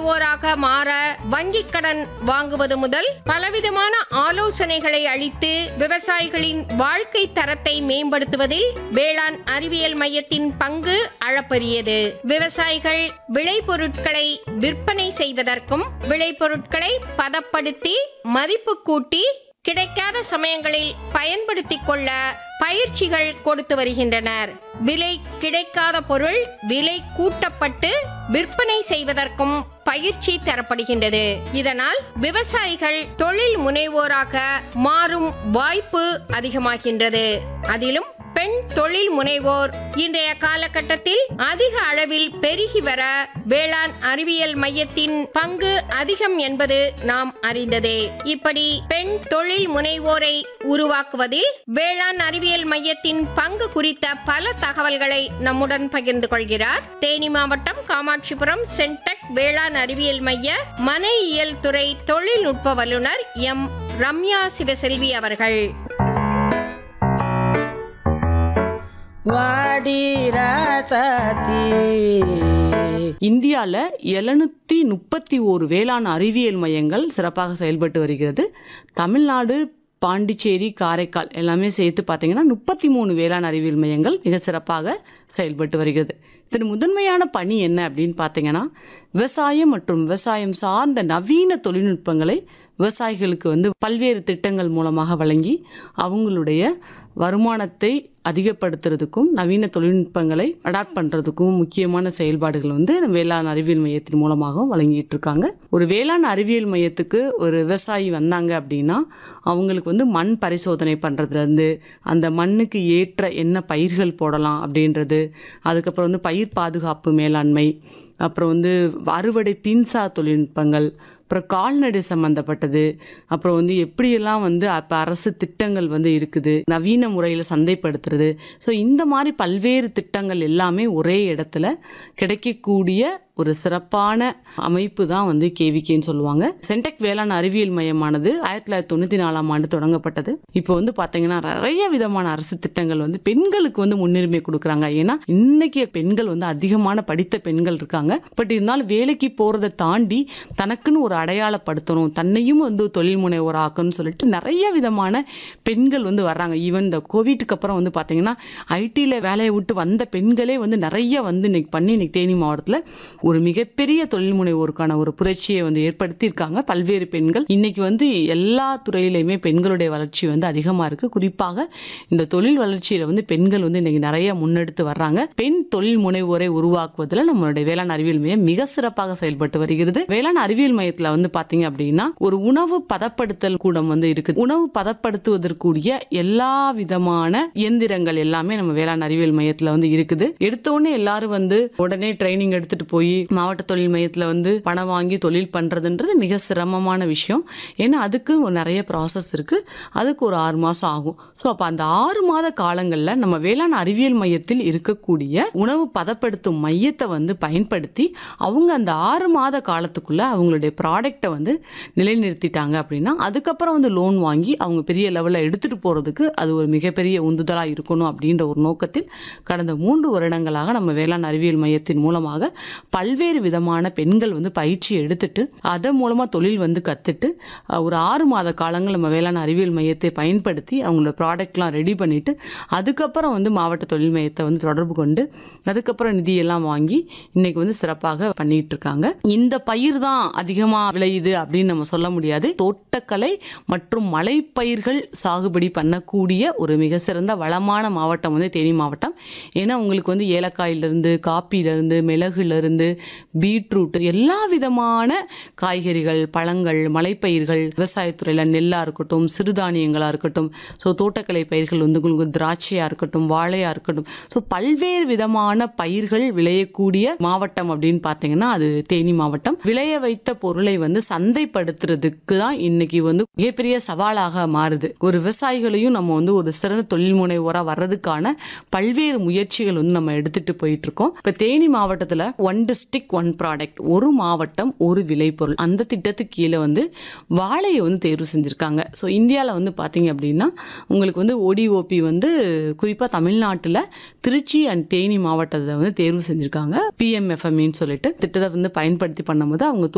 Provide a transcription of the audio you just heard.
முனைவோராக மாற வங்கிக் கடன் வாங்குவது முதல் பலவிதமான ஆலோசனைகளை அளித்து விவசாயிகளின் வாழ்க்கை தரத்தை மேம்படுத்துவதில் வேளாண் அறிவியல் மையத்தின் பங்கு அளப்பரியது விவசாயிகள் விளைபொருட்களை விற்பனை செய்வதற்கும் விளைபொருட்களை பதப்படுத்தி மதிப்பு கூட்டி கிடைக்காத சமயங்களில் பயன்படுத்திக் கொள்ள பயிற்சிகள் கொடுத்து வருகின்றனர் விலை கிடைக்காத பொருள் விலை கூட்டப்பட்டு விற்பனை செய்வதற்கும் பயிற்சி தரப்படுகின்றது இதனால் விவசாயிகள் தொழில் முனைவோராக மாறும் வாய்ப்பு அதிகமாகின்றது அதிலும் பெண் தொழில் முனைவோர் இன்றைய காலகட்டத்தில் அதிக அளவில் பெருகி வர வேளாண் அறிவியல் மையத்தின் பங்கு அதிகம் என்பது நாம் அறிந்ததே இப்படி பெண் தொழில் முனைவோரை உருவாக்குவதில் வேளாண் அறிவியல் மையத்தின் பங்கு குறித்த பல தகவல்களை நம்முடன் பகிர்ந்து கொள்கிறார் தேனி மாவட்டம் காமாட்சிபுரம் சென்டெக் வேளாண் அறிவியல் மைய மன இயல் துறை தொழில்நுட்ப வல்லுநர் எம் ரம்யா சிவசெல்வி அவர்கள் இந்தியால எழுநூத்தி முப்பத்தி ஓரு வேளாண் அறிவியல் மையங்கள் சிறப்பாக செயல்பட்டு வருகிறது தமிழ்நாடு பாண்டிச்சேரி காரைக்கால் எல்லாமே சேர்த்து பார்த்தீங்கன்னா முப்பத்தி மூணு வேளாண் அறிவியல் மையங்கள் மிக சிறப்பாக செயல்பட்டு வருகிறது இதன் முதன்மையான பணி என்ன அப்படின்னு பார்த்தீங்கன்னா விவசாயம் மற்றும் விவசாயம் சார்ந்த நவீன தொழில்நுட்பங்களை விவசாயிகளுக்கு வந்து பல்வேறு திட்டங்கள் மூலமாக வழங்கி அவங்களுடைய வருமானத்தை அதிகப்படுத்துறதுக்கும் நவீன தொழில்நுட்பங்களை அடாப்ட் பண்ணுறதுக்கும் முக்கியமான செயல்பாடுகள் வந்து வேளாண் அறிவியல் மையத்தின் மூலமாகவும் வழங்கிட்டு இருக்காங்க ஒரு வேளாண் அறிவியல் மையத்துக்கு ஒரு விவசாயி வந்தாங்க அப்படின்னா அவங்களுக்கு வந்து மண் பரிசோதனை பண்ணுறதுலேருந்து அந்த மண்ணுக்கு ஏற்ற என்ன பயிர்கள் போடலாம் அப்படின்றது அதுக்கப்புறம் வந்து பயிர் பாதுகாப்பு மேலாண்மை அப்புறம் வந்து அறுவடை பின்சா தொழில்நுட்பங்கள் அப்புறம் கால்நடை சம்மந்தப்பட்டது அப்புறம் வந்து எப்படியெல்லாம் வந்து அப்போ அரசு திட்டங்கள் வந்து இருக்குது நவீன முறையில் சந்தைப்படுத்துறது ஸோ இந்த மாதிரி பல்வேறு திட்டங்கள் எல்லாமே ஒரே இடத்துல கிடைக்கக்கூடிய ஒரு சிறப்பான அமைப்பு தான் வந்து கேவிகேன்னு சொல்லுவாங்க சென்டெக் வேளாண் அறிவியல் மையமானது ஆயிரத்தி தொள்ளாயிரத்தி தொண்ணூற்றி நாலாம் ஆண்டு தொடங்கப்பட்டது இப்போ வந்து பார்த்தீங்கன்னா நிறைய விதமான அரசு திட்டங்கள் வந்து பெண்களுக்கு வந்து முன்னுரிமை கொடுக்குறாங்க ஏன்னா இன்னைக்கு பெண்கள் வந்து அதிகமான படித்த பெண்கள் இருக்காங்க பட் இருந்தாலும் வேலைக்கு போகிறத தாண்டி தனக்குன்னு ஒரு அடையாளப்படுத்தணும் தன்னையும் வந்து தொழில் முனைவோர் ஆக்கணும்னு சொல்லிட்டு நிறைய விதமான பெண்கள் வந்து வர்றாங்க ஈவன் இந்த கோவிட்டுக்கு அப்புறம் வந்து பார்த்தீங்கன்னா ஐடியில் வேலையை விட்டு வந்த பெண்களே வந்து நிறைய வந்து இன்னைக்கு பண்ணி இன்னைக்கு தேனி மாவட்டத்தில் ஒரு மிகப்பெரிய தொழில் முனைவோருக்கான ஒரு புரட்சியை வந்து ஏற்படுத்தியிருக்காங்க பல்வேறு பெண்கள் இன்னைக்கு வந்து எல்லா துறையிலையுமே பெண்களுடைய வளர்ச்சி வந்து அதிகமாக இருக்கு குறிப்பாக இந்த தொழில் வளர்ச்சியில் வந்து பெண்கள் வந்து இன்னைக்கு நிறைய முன்னெடுத்து வர்றாங்க பெண் தொழில் முனைவோரை உருவாக்குவதில் நம்மளுடைய வேளாண் அறிவியல் மையம் மிக சிறப்பாக செயல்பட்டு வருகிறது வேளாண் அறிவியல் மையத்தில் வந்து பார்த்தீங்க அப்படின்னா ஒரு உணவு பதப்படுத்தல் கூடம் வந்து இருக்குது உணவு பதப்படுத்துவதற்குரிய எல்லா விதமான இயந்திரங்கள் எல்லாமே நம்ம வேளாண் அறிவியல் மையத்தில் வந்து இருக்குது எடுத்த உடனே எல்லாரும் வந்து உடனே ட்ரைனிங் எடுத்துட்டு போய் மாவட்ட தொழில் மையத்தில் வந்து பணம் வாங்கி தொழில் பண்ணுறதுன்றது மிக சிரமமான விஷயம் ஏன்னா அதுக்கு ஒரு நிறைய ப்ராசஸ் இருக்குது அதுக்கு ஒரு ஆறு மாதம் ஆகும் ஸோ அப்போ அந்த ஆறு மாத காலங்களில் நம்ம வேளாண் அறிவியல் மையத்தில் இருக்கக்கூடிய உணவு பதப்படுத்தும் மையத்தை வந்து பயன்படுத்தி அவங்க அந்த ஆறு மாத காலத்துக்குள்ள அவங்களுடைய ப்ராடக்டை வந்து நிலைநிறுத்திட்டாங்க அப்படின்னா அதுக்கப்புறம் வந்து லோன் வாங்கி அவங்க பெரிய லெவலில் எடுத்துகிட்டு போகிறதுக்கு அது ஒரு மிகப்பெரிய உந்துதலாக இருக்கணும் அப்படின்ற ஒரு நோக்கத்தில் கடந்த மூன்று வருடங்களாக நம்ம வேளாண் அறிவியல் மையத்தின் மூலமாக பல்வேறு விதமான பெண்கள் வந்து பயிற்சி எடுத்துட்டு அதன் மூலமாக தொழில் வந்து கற்றுட்டு ஒரு ஆறு மாத காலங்கள் நம்ம வேளாண் அறிவியல் மையத்தை பயன்படுத்தி அவங்களோட ப்ராடக்ட்லாம் ரெடி பண்ணிட்டு அதுக்கப்புறம் வந்து மாவட்ட தொழில் மையத்தை வந்து தொடர்பு கொண்டு அதுக்கப்புறம் நிதியெல்லாம் வாங்கி இன்னைக்கு வந்து சிறப்பாக பண்ணிட்டு இருக்காங்க இந்த பயிர் தான் அதிகமாக விளையுது அப்படின்னு நம்ம சொல்ல முடியாது தோட்டக்கலை மற்றும் மலைப்பயிர்கள் சாகுபடி பண்ணக்கூடிய ஒரு மிக சிறந்த வளமான மாவட்டம் வந்து தேனி மாவட்டம் ஏன்னா உங்களுக்கு வந்து ஏலக்காயிலிருந்து காப்பியிலிருந்து மிளகுலேருந்து பீட்ரூட் எல்லா விதமான காய்கறிகள் பழங்கள் மலைப்பயிர்கள் விவசாயத்துறையில் நெல்லாக இருக்கட்டும் சிறுதானியங்களாக இருக்கட்டும் ஸோ தோட்டக்கலை பயிர்கள் வந்து உங்களுக்கு திராட்சையாக இருக்கட்டும் வாழையாக இருக்கட்டும் ஸோ பல்வேறு விதமான பயிர்கள் விளையக்கூடிய மாவட்டம் அப்படின்னு பார்த்தீங்கன்னா அது தேனி மாவட்டம் விளைய வைத்த பொருளை வந்து சந்தைப்படுத்துறதுக்கு தான் இன்னைக்கு வந்து மிகப்பெரிய சவாலாக மாறுது ஒரு விவசாயிகளையும் நம்ம வந்து ஒரு சிறந்த தொழில் முனைவோராக வர்றதுக்கான பல்வேறு முயற்சிகள் வந்து நம்ம எடுத்துட்டு போயிட்டு இருக்கோம் இப்போ தேனி மாவட்டத்தில் ஒன் டிஸ்ட்ரிக்ட் ஒன் ப்ராடக்ட் ஒரு மாவட்டம் ஒரு விளைபொருள் அந்த திட்டத்துக்கு கீழே வந்து வாழையை வந்து தேர்வு செஞ்சுருக்காங்க ஸோ இந்தியாவில் வந்து பார்த்தீங்க அப்படின்னா உங்களுக்கு வந்து ஓடிஓபி வந்து குறிப்பாக தமிழ்நாட்டில் திருச்சி அண்ட் தேனி மாவட்டத்தை வந்து தேர்வு செஞ்சுருக்காங்க பிஎம்எஃப்எம்இன்னு சொல்லிட்டு திட்டத்தை வந்து பயன்படுத்தி பண்ணும்போது அவங்க